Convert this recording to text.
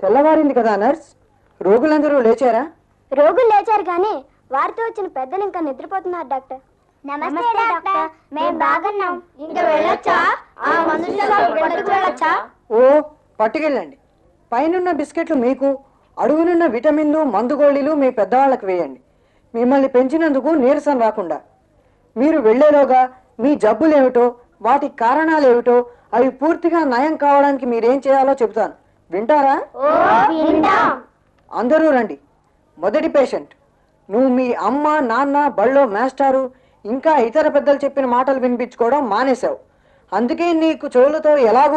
తెల్లవారింది కదా నర్స్ రోగులందరూ లేచారా రోగులు లేచారు కానీ వారితో వచ్చిన పెద్దలు ఇంకా నిద్రపోతున్నారు డాక్టర్ నమస్తే డాక్టర్ మేము బాగున్నాం ఇంకా వెళ్ళొచ్చా ఆ వెళ్ళొచ్చా ఓ పట్టుకెళ్ళండి పైనున్న బిస్కెట్లు మీకు అడుగునున్న విటమిన్లు మందు గోళీలు మీ పెద్దవాళ్ళకి వేయండి మిమ్మల్ని పెంచినందుకు నీరసం రాకుండా మీరు వెళ్ళేలోగా మీ జబ్బులేమిటో వాటి కారణాలు ఏమిటో అవి పూర్తిగా నయం కావడానికి మీరేం చేయాలో చెబుతాను వింటారా అందరూ రండి మొదటి పేషెంట్ నువ్వు మీ అమ్మ నాన్న బళ్ళో మాస్టారు ఇంకా ఇతర పెద్దలు చెప్పిన మాటలు వినిపించుకోవడం మానేశావు అందుకే నీకు చెవులతో ఎలాగో